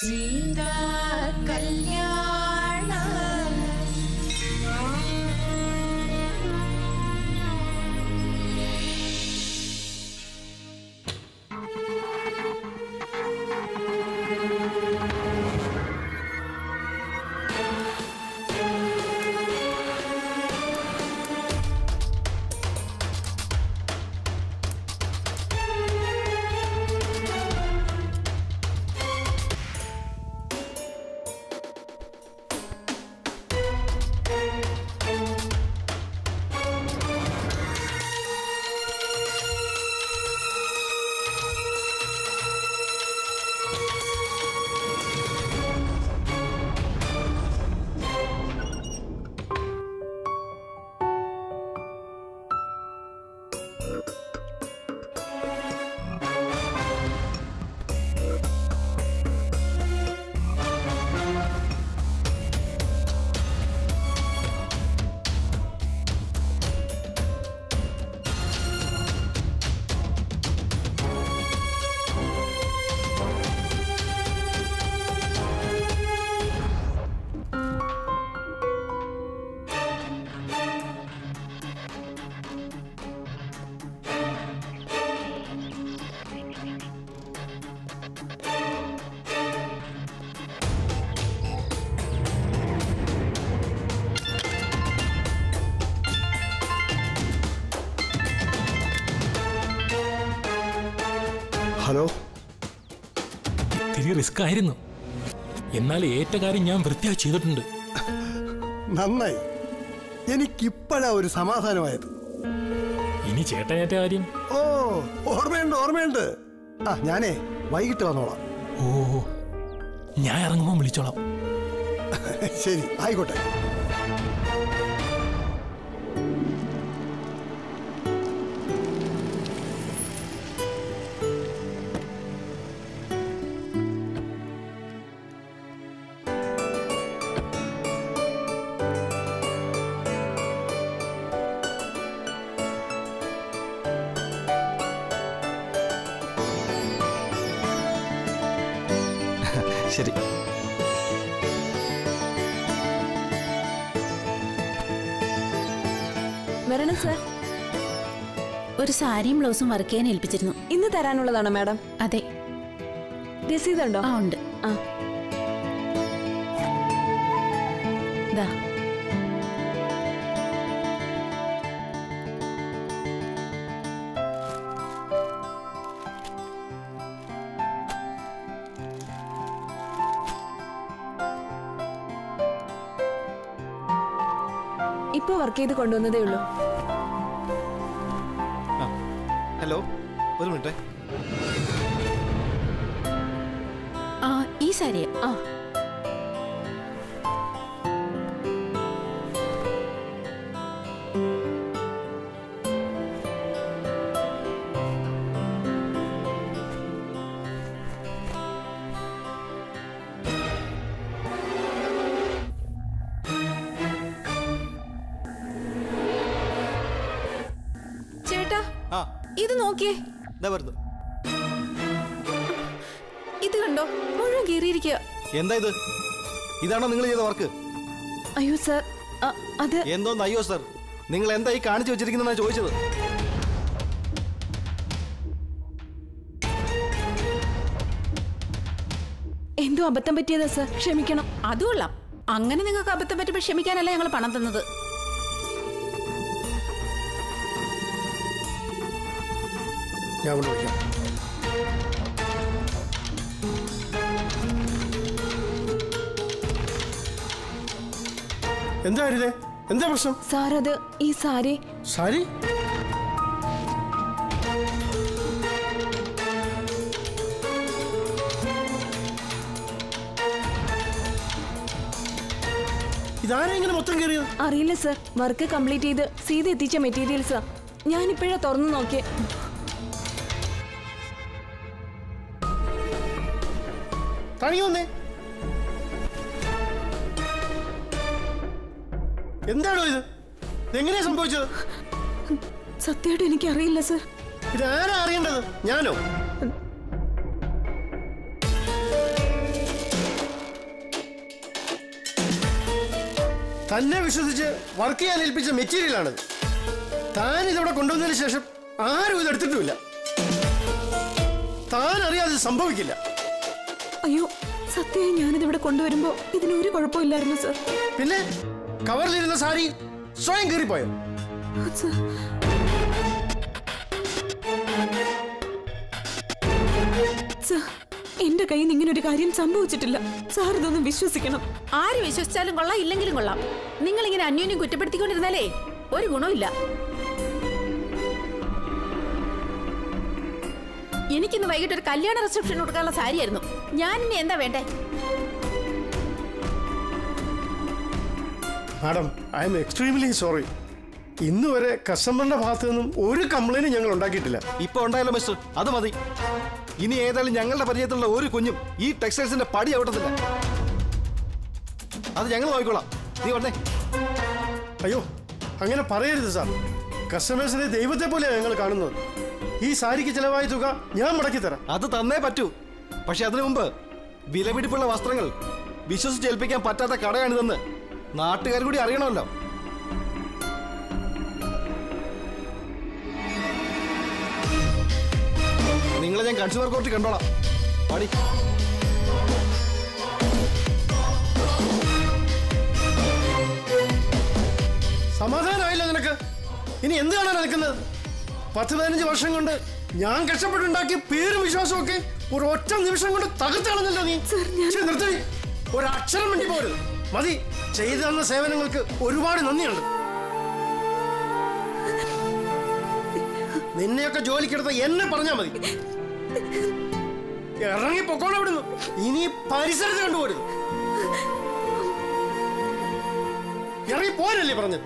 സീതാ കല്യാണ ഹലോ ഇത്തിരി റിസ്ക് ആയിരുന്നു എന്നാൽ ഏറ്റ കാര്യം ഞാൻ വൃത്തിയായി ചെയ്തിട്ടുണ്ട് നന്നായി എനിക്കിപ്പോഴാ ഒരു സമാധാനമായത് ഇനി ചേട്ടനേറ്റ കാര്യം ഓ ഓർമ്മയുണ്ട് ഓർമ്മയുണ്ട് ആ ഞാനേ വൈകിട്ട് വന്നോളാം ഓ ഞാൻ ഇറങ്ങുമ്പോൾ വിളിച്ചോളാം ശരി ആയിക്കോട്ടെ ശരി വരണം സർ ഒരു സാരിയും ബ്ലൗസും വർക്ക് ചെയ്യാൻ ഏൽപ്പിച്ചിരുന്നു ഇന്ന് തരാനുള്ളതാണോ മാഡം അതെ രസീതുണ്ടോ ആ ഉണ്ട് ആ ദാ ഇപ്പൊ വർക്ക് ചെയ്ത് കൊണ്ടുവന്നതേ ഉള്ളൂ ഹലോ ഒരു മിനിറ്റ് ആ ഈ സാരിയാ ആ ചേട്ടാ ആ ഇത് നോക്കിയേ ഇതാ വരുന്നു ഇത് കണ്ടോ മുഴുവൻ കീറിയിരിക്കുക എന്താ ഇത് ഇതാണോ നിങ്ങൾ ചെയ്ത വർക്ക് അയ്യോ സർ അത് എന്തോന്ന് അയ്യോ സർ നിങ്ങൾ എന്താ ഈ കാണിച്ചു വെച്ചിരിക്കുന്നതാണ് ചോദിച്ചത് എന്തോ അബദ്ധം പറ്റിയതാ സർ ക്ഷമിക്കണം അത് കൊള്ളാം അങ്ങനെ നിങ്ങൾക്ക് അബദ്ധം പറ്റുമ്പോൾ ക്ഷമിക്കാനല്ല ഞങ്ങൾ പണം തന്നത് ഞാൻ കൊണ്ട് വിളിക്കാം എന്താ ഹരിതേ എന്താ പ്രശ്നം സാർ അത് ഈ സാരി സാരി ഇതാരാ ഇങ്ങനെ മൊത്തം കയറിയത് അറിയില്ല സർ വർക്ക് കംപ്ലീറ്റ് ചെയ്ത് സീത എത്തിച്ച മെറ്റീരിയൽസാ ഞാനിപ്പോഴാ തുറന്നു നോക്കിയേ തനിക്ക് വന്നേ എന്താണോ ഇത് എങ്ങനെയാ സംഭവിച്ചത് സത്യമായിട്ട് എനിക്ക് അറിയില്ല സർ ഇതാരാ അറിയേണ്ടത് ഞാനോ തന്നെ വിശ്വസിച്ച് വർക്ക് ചെയ്യാൻ ഏൽപ്പിച്ച മെറ്റീരിയലാണ് താൻ ഇതിവിടെ കൊണ്ടുവന്നതിന് ശേഷം ആരും ഇത് എടുത്തിട്ടുമില്ല താൻ അറിയാതെ ഇത് സംഭവിക്കില്ല അയ്യോ സത്യമായി ഞാനിതിവിടെ കൊണ്ടുവരുമ്പോ ഇതിനൊരു കുഴപ്പമില്ലായിരുന്നു സർ പിന്നെ കവറിലിരുന്ന സാരി സ്വയം കീറിപ്പോയോ സർ സർ എന്റെ കയ്യിൽ നിന്ന് ഇങ്ങനെ ഒരു കാര്യം സംഭവിച്ചിട്ടില്ല സാർ ഇതൊന്നും വിശ്വസിക്കണം ആര് വിശ്വസിച്ചാലും കൊള്ളാം ഇല്ലെങ്കിലും കൊള്ളാം നിങ്ങൾ ഇങ്ങനെ അന്യോന്യം കുറ്റപ്പെടുത്തിക്കൊണ്ടിരുന്നാലേ ഒരു ഗുണമില്ല എനിക്കിന്ന് വൈകിട്ട് ഒരു കല്യാണ റിസപ്ഷൻ കൊടുക്കാനുള്ള സാരിയായിരുന്നു ഞാൻ ഇനി എന്താ വേണ്ടേ madam I am extremely sorry ഇന്ന് വരെ കസ്റ്റമറിന്റെ ഭാഗത്തു നിന്നും ഒരു കംപ്ലൈന്റും ഞങ്ങൾ ഉണ്ടാക്കിയിട്ടില്ല ഇപ്പൊ ഉണ്ടായല്ലോ മിസ്റ്റർ അത് മതി ഇനി ഏതായാലും ഞങ്ങളുടെ പരിചയത്തിലുള്ള ഒരു കുഞ്ഞും ഈ ടെക്സ്റ്റൈൽസിന്റെ പടി ഔട്ടത്തില്ല അത് ഞങ്ങൾ നോക്കിക്കോളാം നീ വന്നേ അയ്യോ അങ്ങനെ പറയരുത് സാർ കസ്റ്റമേഴ്സിനെ ദൈവത്തെ പോലെയാണ് ഞങ്ങൾ കാണുന്നത് ഈ സാരിക്ക് ചിലവായ തുക ഞാൻ മടക്കി തരാം അത് തന്നേ പറ്റൂ പക്ഷെ അതിനു മുമ്പ് വിലപിടിപ്പുള്ള വസ്ത്രങ്ങൾ വിശ്വസിച്ചേൽപ്പിക്കാൻ പറ്റാത്ത കടയാണിതെന്ന് നാട്ടുകാർ കൂടി അറിയണമല്ലോ നിങ്ങളെ ഞാൻ കൺസ്യൂമർ കോർട്ടിൽ കണ്ടോളാം പടി സമാധാനമായില്ല നിനക്ക് ഇനി എന്ത് കാണാൻ നിൽക്കുന്നത് പത്ത് പതിനഞ്ച് വർഷം കൊണ്ട് ഞാൻ കഷ്ടപ്പെട്ടുണ്ടാക്കിയ പേരും വിശ്വാസവും ഒക്കെ ഒരു ഒറ്റ നിമിഷം കൊണ്ട് തകർത്ത് കളഞ്ഞല്ലോ നീ ശരി, നിർത്തി ഒരു അക്ഷരം വേണ്ടി പോരുത് മതി ചെയ്തു തന്ന സേവനങ്ങൾക്ക് ഒരുപാട് നന്ദിയുണ്ട് നിന്നെയൊക്കെ ജോലിക്കെടുത്ത എന്നെ പറഞ്ഞാ മതി ഇറങ്ങി പൊക്കോളെ അവിടുന്ന് ഇനി പരിസരത്ത് കണ്ടുപോരുത് ഇറങ്ങി പോരല്ലേ പറഞ്ഞത്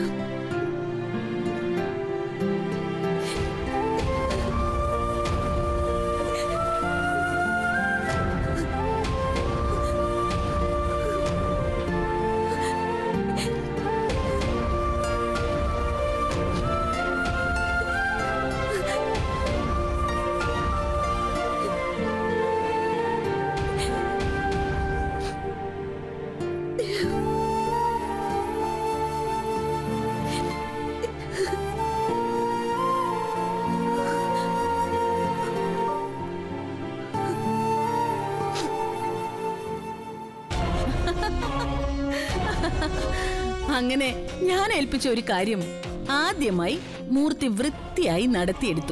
അങ്ങനെ ഞാൻ ഏൽപ്പിച്ച ഒരു കാര്യം ആദ്യമായി മൂർത്തി വൃത്തിയായി നടത്തിയെടുത്തു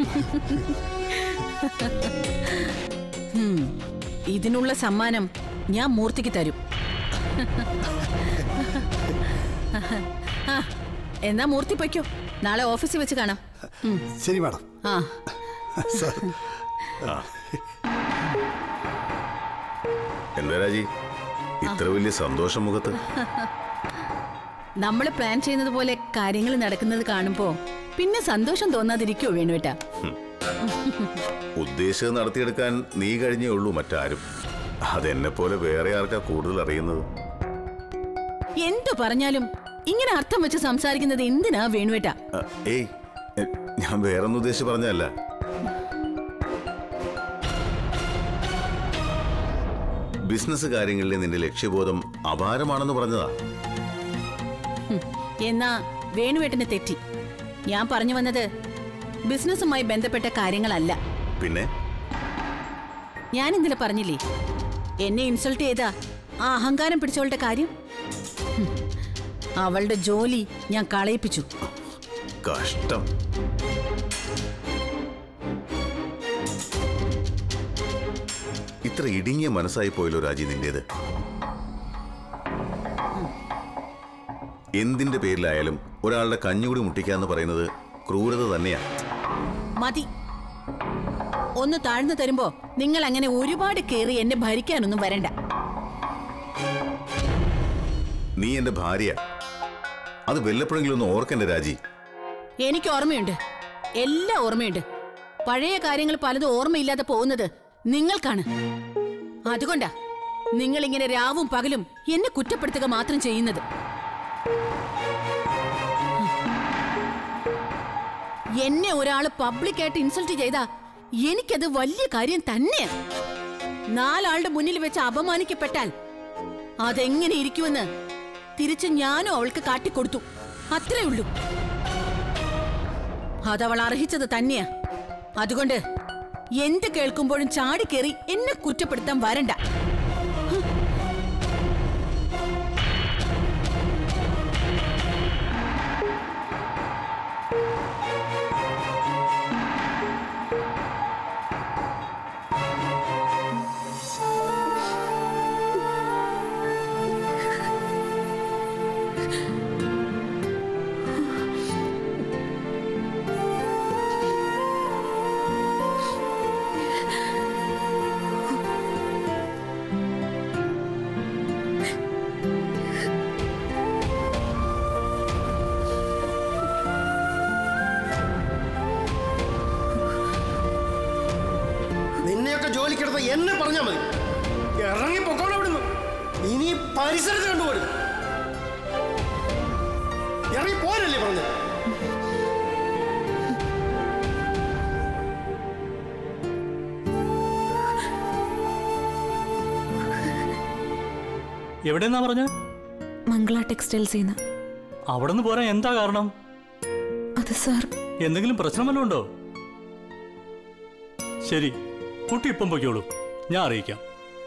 ഹും, ഇതിനുള്ള സമ്മാനം ഞാൻ മൂർത്തിക്ക് തരും ആ, എന്നാ മൂർത്തി പൊയ്ക്കോ നാളെ ഓഫീസിൽ വെച്ച് കാണാം ഉം, ശരി മാഡം ആ സാർ എന്താ രാജി ഇത്ര വലിയ സന്തോഷം മുഖത്ത് നമ്മൾ പ്ലാൻ ചെയ്യുന്നത് പോലെ കാര്യങ്ങൾ നടക്കുന്നത് കാണുമ്പോ പിന്നെ സന്തോഷം തോന്നാതിരിക്കോ വേണുവേട്ടാ ഉദ്ദേശിച്ചത് നടത്തിയെടുക്കാൻ നീ കഴിഞ്ഞേ ഉള്ളൂ മറ്റാരും അതെന്നെ പോലെ വേറെ ആർക്കാ കൂടുതൽ അറിയുന്നത് എന്തു പറഞ്ഞാലും ഇങ്ങനെ അർത്ഥം വെച്ച് സംസാരിക്കുന്നത് എന്തിനാ വേണുവേട്ടാ അ, ഏയ് എ, ഞാൻ വേറൊന്നും ഉദ്ദേശിച്ച് പറഞ്ഞല്ല ബിസിനസ് കാര്യങ്ങളിലെ നിന്റെ ലക്ഷ്യബോധം അപാരമാണെന്ന് പറഞ്ഞതാ ഹും, എന്നാ വേണുവേട്ടന് തെറ്റി ഞാൻ പറഞ്ഞു വന്നത് ബിസിനസ്സുമായി ബന്ധപ്പെട്ട കാര്യങ്ങളല്ല പിന്നെ ഞാൻ ഇന്നലെ പറഞ്ഞില്ലേ എന്നെ ഇൻസൾട്ട് ചെയ്ത ആ അഹങ്കാരം പിടിച്ചവളുടെ കാര്യം ഹും, അവളുടെ ജോലി ഞാൻ കളയിപ്പിച്ചു കഷ്ടം ഇത്ര ഇടുങ്ങിയ മനസ്സായി പോയല്ലോ രാജി നിന്റേത് എന്തിന്റെ പേരിലായാലും ഒരാളുടെ കഞ്ഞുകൂടി മുട്ടിക്കാന്ന് പറയുന്നത് ക്രൂരത തന്നെയാ മതി ഒന്ന് താഴ്ന്നു തരുമ്പോ നിങ്ങൾ അങ്ങനെ ഒരുപാട് കേറി എന്നെ ഭരിക്കാനൊന്നും വരണ്ട നീ എന്റെ ഭാര്യ അത് വല്ലപ്പോഴെങ്കിലും ഒന്ന് ഓർക്കണ്ട രാജി എനിക്ക് ഓർമ്മയുണ്ട് എല്ലാം ഓർമ്മയുണ്ട് പഴയ കാര്യങ്ങൾ പലതും ഓർമ്മയില്ലാതെ പോകുന്നത് നിങ്ങൾക്കാണ് അതുകൊണ്ടാ നിങ്ങൾ ഇങ്ങനെ രാവും പകലും എന്നെ കുറ്റപ്പെടുത്തുക മാത്രം ചെയ്യുന്നത് എന്നെ ഒരാള് പബ്ലിക്കായിട്ട് ഇൻസൾട്ട് ചെയ്താ എനിക്കത് വലിയ കാര്യം തന്നെയാ നാലാളുടെ മുന്നിൽ വെച്ച് അപമാനിക്കപ്പെട്ടാൽ അതെങ്ങനെ ഇരിക്കുമെന്ന് തിരിച്ച് ഞാനും അവൾക്ക് കാട്ടിക്കൊടുത്തു അത്രേ ഉള്ളൂ അതവൾ അർഹിച്ചത് തന്നെയാ അതുകൊണ്ട് എന്ത് കേൾക്കുമ്പോഴും ചാടിക്കേറി എന്നെ കുറ്റപ്പെടുത്താൻ വരണ്ട നിന്നെയൊക്കെ ജോലിക്കെടുത്ത എന്നെ പറഞ്ഞാൽ മതി ഇറങ്ങി പൊക്കോണം അവിടുന്ന് ഇനി ഈ പരിസരത്ത് കണ്ടുപോലും ഇറങ്ങി പോരല്ലേ പറഞ്ഞത് എവിടെന്നാ പറഞ്ഞ മംഗള ടെക്സ്റ്റൈൽസിൽ നിന്ന് അവിടെ നിന്ന് പോരാൻ എന്താ കാരണം അത് സാർ എന്തെങ്കിലും പ്രശ്നം വല്ലതും ഉണ്ടോ ശരി കുട്ടി ഇപ്പം പൊയ്ക്കോളൂ ഞാൻ അറിയിക്കാം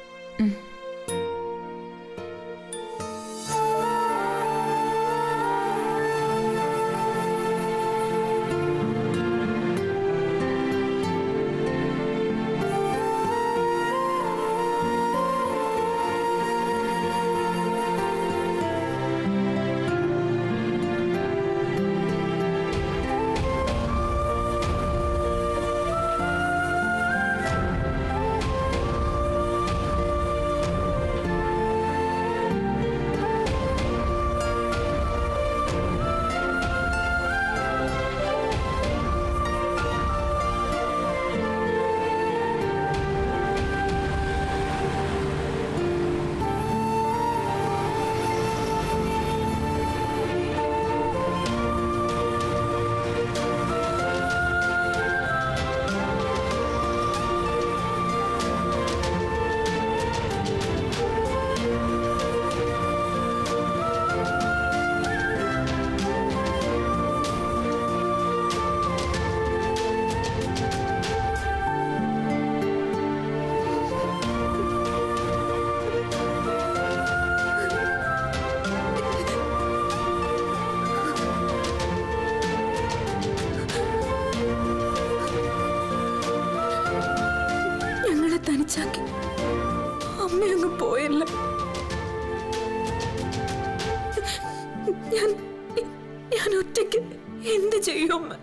ഞങ്ങളെ തനിച്ചാക്കി അമ്മയങ്ങ് പോയല്ല ഞാൻ ഞാൻ ഒറ്റയ്ക്ക് എന്ത് ചെയ്യും അമ്മ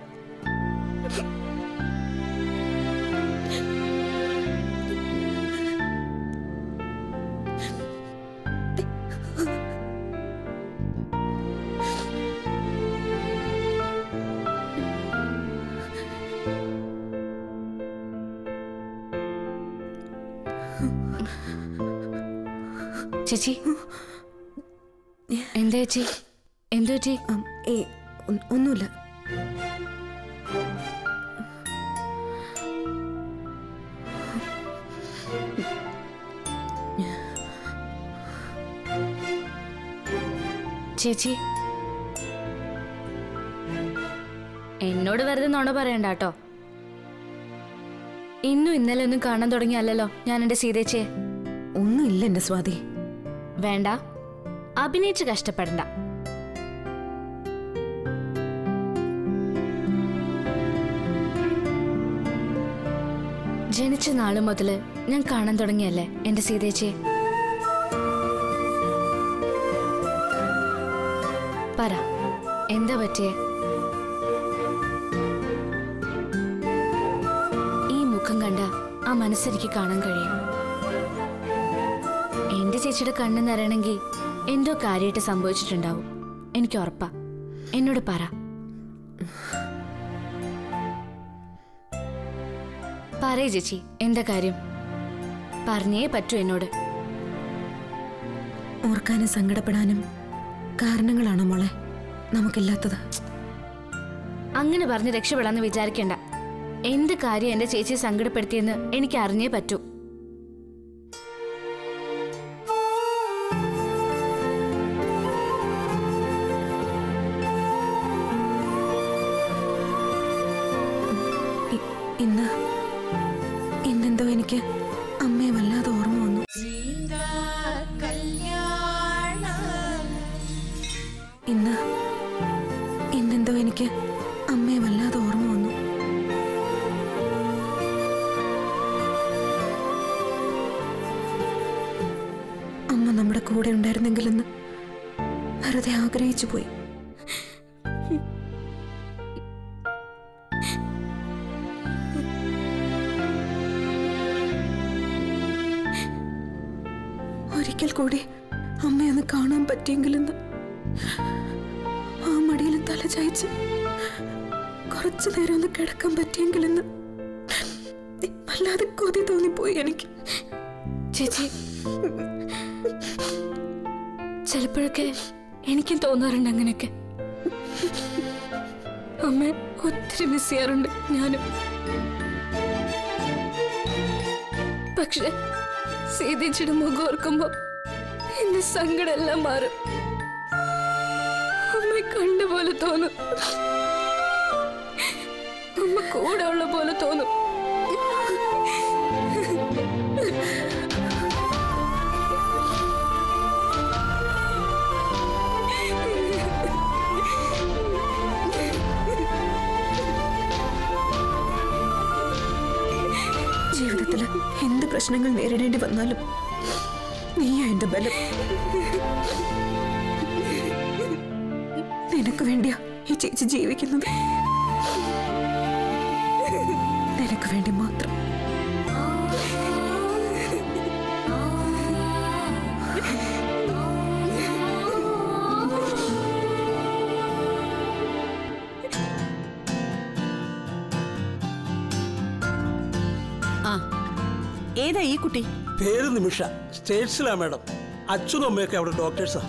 ചേച്ചി എന്താ ചേച്ചി എന്തു ചേച്ചി ഏ ഒന്നുമില്ല ചേച്ചി എന്നോട് വെറുതെ നുണ പറയണ്ട കേട്ടോ ഇന്നും ഇന്നലെ ഒന്നും കാണാൻ തുടങ്ങിയല്ലോ ഞാൻ എന്റെ സീതേച്ചിയെ ഒന്നുമില്ല എന്റെ സ്വാതി വേണ്ട അഭിനയിച്ച് കഷ്ടപ്പെടണ്ട ജനിച്ച നാള് മുതല് ഞാൻ കാണാൻ തുടങ്ങിയല്ലേ എന്റെ സീതേച്ചിയെ പറ എന്താ പറ്റിയേ ഈ മുഖം കണ്ട ആ മനസ്സെനിക്ക് കാണാൻ കഴിയും എന്റെ ചേച്ചിയുടെ കണ്ണ് നിറയണമെങ്കിൽ എന്തോ കാര്യമായിട്ട് സംഭവിച്ചിട്ടുണ്ടാവും എനിക്ക് ഉറപ്പാ എന്നോട് പറ പറയേ ചേച്ചി എന്താ കാര്യം പറഞ്ഞേ പറ്റൂ എന്നോട് ഓർക്കാനും സങ്കടപ്പെടാനും കാരണങ്ങളാണോ മോളെ നമുക്കില്ലാത്തത് അങ്ങനെ പറഞ്ഞ് രക്ഷപ്പെടാന്ന് വിചാരിക്കണ്ട എന്ത് കാര്യം എന്റെ ചേച്ചിയെ സങ്കടപ്പെടുത്തിയെന്ന് എനിക്ക് അറിഞ്ഞേ പറ്റൂ ഇന്ന് ഇന്നെന്തോ എനിക്ക് അമ്മയെ വല്ലാതെ ഓർമ്മ വന്നു ഇന്ന് ഇന്നെന്തോ എനിക്ക് അമ്മയെ വല്ലാതെ ഓർമ്മ വന്നു അമ്മ നമ്മുടെ കൂടെ ഉണ്ടായിരുന്നെങ്കിലെന്ന് വെറുതെ ആഗ്രഹിച്ചു പോയി ഒരിക്കൽ കൂടി അമ്മയൊന്ന് കാണാൻ പറ്റിയെങ്കിലെന്ന് ആ മടിയിൽ തല ചായച്ച് കുറച്ചു നേരം ഒന്ന് കിടക്കാൻ പറ്റിയെങ്കിലെന്ന് വല്ലാതെ കൊതി തോന്നിപ്പോയി എനിക്ക് ചേച്ചി ചിലപ്പോഴൊക്കെ എനിക്കും തോന്നാറുണ്ട് അങ്ങനെയൊക്കെ അമ്മ ഒത്തിരി മിസ് ചെയ്യാറുണ്ട് ഞാനും പക്ഷെ സീതിച്ചിയുടെ മുഖം ഓർക്കുമ്പോ എന്റെ സങ്കടം എല്ലാം മാറും അമ്മ കണ്ട പോലെ തോന്നും അമ്മ കൂടെ ഉള്ള പോലെ തോന്നും ജീവിതത്തിൽ എന്ത് പ്രശ്നങ്ങൾ നേരിടേണ്ടി വന്നാലും നീയാ എന്റെ ബലം നിനക്ക് വേണ്ടിയാ ഈ ചേച്ചി ജീവിക്കുന്നത് നിനക്ക് വേണ്ടി മാത്രം ആ ഏതാ ഈ കുട്ടി പേര് നിമിഷ സ്റ്റേറ്റ്സിലാ മാഡം അച്ഛനും അമ്മയൊക്കെ അവിടെ ഡോക്ടേഴ്സാ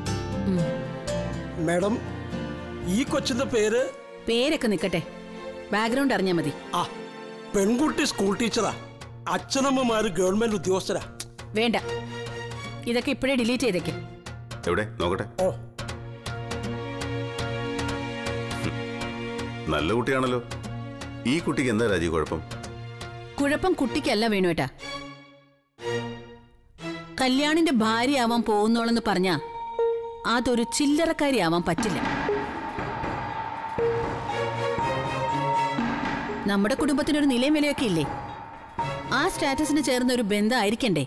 മാഡം ഈ കൊച്ചിന്റെ പേര് പേരൊക്കെ നിക്കട്ടെ ബാക്ക്ഗ്രൗണ്ട് അറിഞ്ഞാ മതി ആ പെൺകുട്ടി സ്കൂൾ ടീച്ചറാ അച്ഛനമ്മമാര് ഗവൺമെന്റ് ഉദ്യോഗസ്ഥരാ വേണ്ട ഇതൊക്കെ ഇപ്പോഴേ ഡിലീറ്റ് ചെയ്തേക്ക് എവിടെ നോക്കട്ടെ ഓ നല്ല കുട്ടിയാണല്ലോ ഈ കുട്ടിക്ക് എന്താ രാജി കുഴപ്പം കുഴപ്പം കുട്ടിക്കല്ല വേണുവേട്ടാ കല്യാണിന്റെ ഭാര്യയാവാൻ പോകുന്നോളെന്ന് പറഞ്ഞാ അതൊരു ചില്ലറക്കാരിയാവാൻ പറ്റില്ല നമ്മുടെ കുടുംബത്തിനൊരു നിലയും വിലയൊക്കെ ഇല്ലേ ആ സ്റ്റാറ്റസിന് ചേർന്ന ഒരു ബന്ധമായിരിക്കണ്ടേ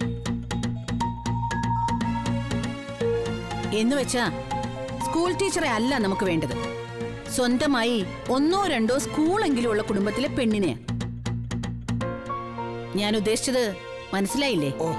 എന്ന് വെച്ചാ സ്കൂൾ ടീച്ചറെ അല്ല നമുക്ക് വേണ്ടത് സ്വന്തമായി ഒന്നോ രണ്ടോ സ്കൂളെങ്കിലും ഉള്ള കുടുംബത്തിലെ പെണ്ണിനെയാ ഞാൻ ഉദ്ദേശിച്ചത് മനസ്സിലായില്ലേ ഓ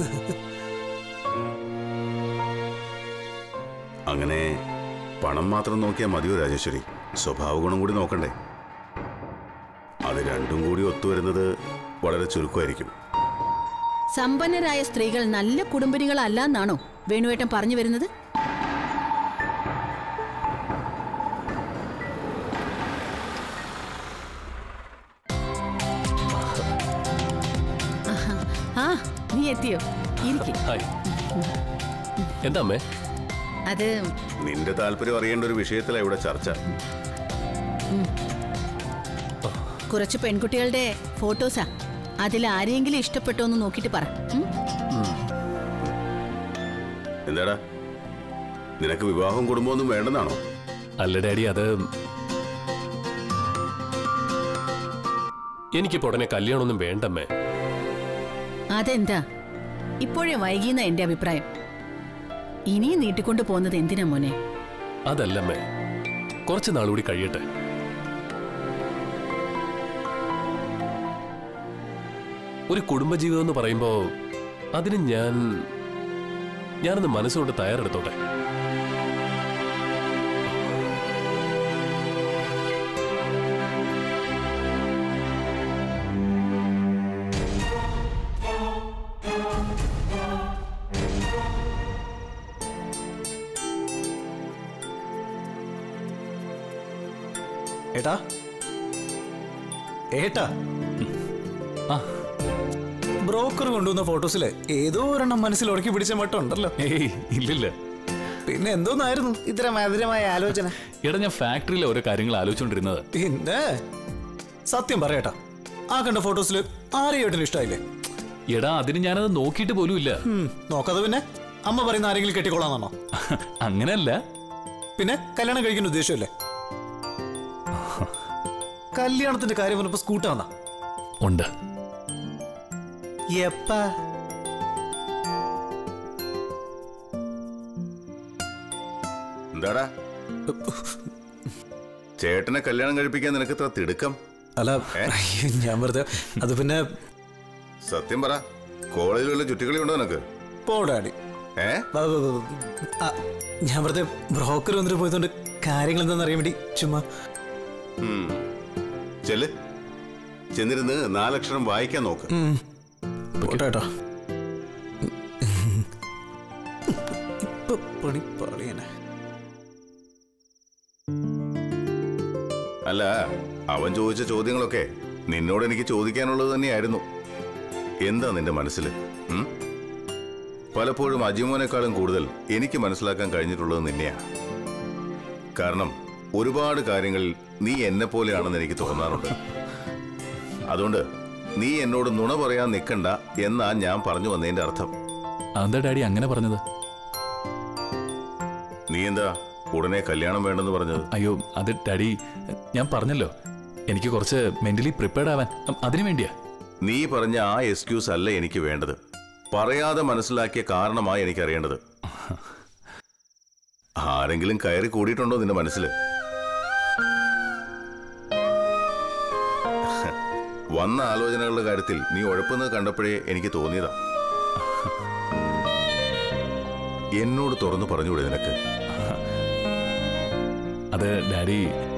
അങ്ങനെ പണം മാത്രം നോക്കിയാൽ മതിയോ രാജേശ്വരി സ്വഭാവ ഗുണം കൂടി നോക്കണ്ടേ അത് രണ്ടും കൂടി ഒത്തുവരുന്നത് വളരെ ചുരുക്കമായിരിക്കും സമ്പന്നരായ സ്ത്രീകൾ നല്ല കുടുംബിനികളല്ല എന്നാണോ വേണുവേട്ടൻ പറഞ്ഞു വരുന്നത് ആഹാ. ആ നീ എത്തിയോ ഇരിക്കും ഹായ് എന്താ അമ്മേ അത് നിന്റെ താല്പര്യം അറിയേണ്ട ഒരു വിഷയത്തിലാണ് ഇവിടെ ചർച്ച കുറച്ച് പെൺകുട്ടികളുടെ ഫോട്ടോസാ അതിൽ ആരെയെങ്കിലും ഇഷ്ടപ്പെട്ടോ എന്ന് നോക്കിയിട്ട് പറ ഉം? എന്താടാ നിനക്ക് വിവാഹവും കുടുംബമൊന്നും വേണ്ടെന്നാണോ അല്ല ഡാഡി അത് എനിക്കിപ്പോ ഉടനെ കല്യാണമൊന്നും വേണ്ടമ്മേ അതെന്താ ഇപ്പോഴേ വൈകിയെന്ന എന്റെ അഭിപ്രായം ഇനിയും നീട്ടിക്കൊണ്ടു പോകുന്നത് എന്തിനാ മോനെ അതല്ലമ്മേ കുറച്ച് നാളുകൂടി കഴിയട്ടെ ഒരു കുടുംബജീവിതം എന്ന് പറയുമ്പോ അതിന് ഞാൻ ഞാനൊന്ന് മനസ്സുകൊണ്ട് തയ്യാറെടുത്തോട്ടെ ഏട്ടാ ഏട്ടാ ആ ബ്രോക്കർ കൊണ്ടുവന്ന ഫോട്ടോസില് ഏതോ ഒരെണ്ണം മനസ്സിൽ ഉടക്കി പിടിച്ച മട്ടം ഉണ്ടല്ലോ ഏയ് ഇല്ലില്ല പിന്നെ എന്തോന്നായിരുന്നു ഇത്ര മധുരമായ ആലോചന എടാ ഞാൻ ഫാക്ടറിയിലെ ഓരോ കാര്യങ്ങൾ ആലോചിച്ചുകൊണ്ടിരുന്നത് പിന്നെ സത്യം പറയട്ടാ ആ കണ്ട ഫോട്ടോസിൽ ആരെയും ഏട്ടന് ഇഷ്ടമായില്ലേ എടാ അതിന് ഞാനത് നോക്കിയിട്ട് പോലും ഇല്ല ഉം, നോക്കാതെ പിന്നെ അമ്മ പറയുന്ന ആരെങ്കിലും കെട്ടിക്കൊള്ളാന്നാണോ അങ്ങനെയല്ല പിന്നെ കല്യാണം കഴിക്കുന്ന ഉദ്ദേശമല്ലേ കല്യാണത്തിന്റെ കാര്യം പറഞ്ഞപ്പോ സ്കൂട്ടാന്നാ ഉണ്ട് എപ്പാ എന്താടാ ചേട്ടനെ കല്യാണം കഴിപ്പിക്കാൻ നിനക്ക് ഇത്ര തിടുക്കം അല്ല ഞാൻ വെറുതെ അത് പിന്നെ സത്യം പറ കോളേജിൽ വല്ല ചുറ്റിക്കളി ഉണ്ടോ നിനക്ക് പോടാടി ഏ ഞാൻ വെറുതെ ബ്രോക്കർ വന്നിട്ട് പോയതുകൊണ്ട് കാര്യങ്ങൾ എന്താണെന്ന് അറിയാൻ വേണ്ടി ചുമ്മാ ഉം. ചെല്ല് ചെന്നിരുന്ന് നാലക്ഷരം വായിക്കാൻ നോക്ക് ഉം. പോട്ടെ കേട്ടോ ഇപ്പൊ പണി പറയണേ അല്ല അവൻ ചോദിച്ച ചോദ്യങ്ങളൊക്കെ നിന്നോട് എനിക്ക് ചോദിക്കാനുള്ളത് തന്നെയായിരുന്നു എന്താ നിന്റെ മനസ്സിൽ ഉം? പലപ്പോഴും അജിമോനേക്കാളും കൂടുതൽ എനിക്ക് മനസ്സിലാക്കാൻ കഴിഞ്ഞിട്ടുള്ളത് നിന്നെയാ കാരണം ഒരുപാട് കാര്യങ്ങളിൽ നീ എന്നെ പോലെയാണെന്ന് എനിക്ക് തോന്നാറുണ്ട് അതുകൊണ്ട് നീ എന്നോട് നുണ പറയാൻ നിൽക്കണ്ട എന്നാ ഞാൻ പറഞ്ഞു വന്നതിന്റെ അർത്ഥം എന്താ ഡാഡി അങ്ങനെ പറഞ്ഞത് നീ എന്താ ഉടനെ കല്യാണം വേണ്ടെന്ന് പറഞ്ഞത് അയ്യോ അത് ഡാഡി ഞാൻ പറഞ്ഞല്ലോ എനിക്ക് കുറച്ച് മെന്റലി പ്രിപ്പയർഡ് ആവാൻ അ- അതിനു വേണ്ടിയാ നീ പറഞ്ഞ ആ എക്സ്ക്യൂസ് അല്ല എനിക്ക് വേണ്ടത് പറയാതെ മനസ്സിലാക്കിയ കാരണമായി എനിക്ക് അറിയേണ്ടത് ആരെങ്കിലും കയറി കൂടിയിട്ടുണ്ടോ നിന്റെ മനസ്സിൽ വന്ന ആലോചനകളുടെ കാര്യത്തിൽ നീ ഉഴപ്പുന്നത് കണ്ടപ്പോഴേ എനിക്ക് തോന്നിയതാ എന്നോട് തുറന്നു പറഞ്ഞുകൂടെ നിനക്ക് അത് ഡാഡി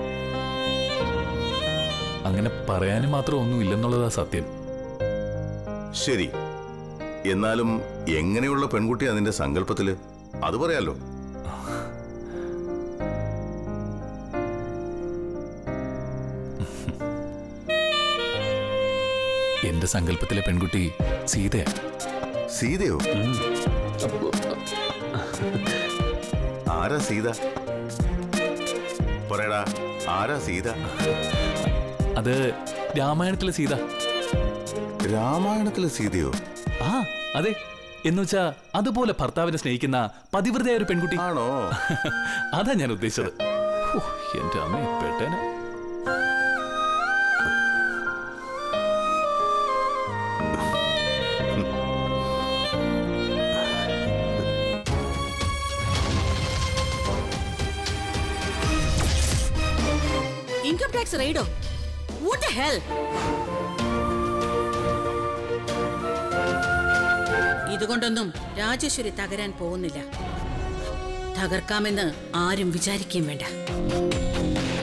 അങ്ങനെ പറയാനും മാത്രം ഒന്നും ഇല്ലെന്നുള്ളതാ സത്യം ശരി എന്നാലും എങ്ങനെയുള്ള പെൺകുട്ടിയാ നിന്റെ സങ്കല്പത്തില് അത് പറയാലോ എന്റെ സങ്കല്പത്തിലെ പെൺകുട്ടി സീതയാ സീതയോ ആരാ സീത പറയടാ ആരാ സീത അത് രാമായണത്തിലെ സീത രാമായണത്തിലെ സീതയോ ആ അതെ എന്നുവെച്ചാ അതുപോലെ ഭർത്താവിനെ സ്നേഹിക്കുന്ന പതിവ്രതയായ ഒരു പെൺകുട്ടി ആണോ അതാ ഞാൻ ഉദ്ദേശിച്ചത് ഹോ, എന്റെ അമ്മ പെട്ടേന ഇൻകം ടാക്സ് റെയ്ഡോ വാട്ട് ഹെൽ ഇതുകൊണ്ടൊന്നും രാജേശ്വരി തകരാൻ പോകുന്നില്ല തകർക്കാമെന്ന് ആരും വിചാരിക്കുകയും വേണ്ട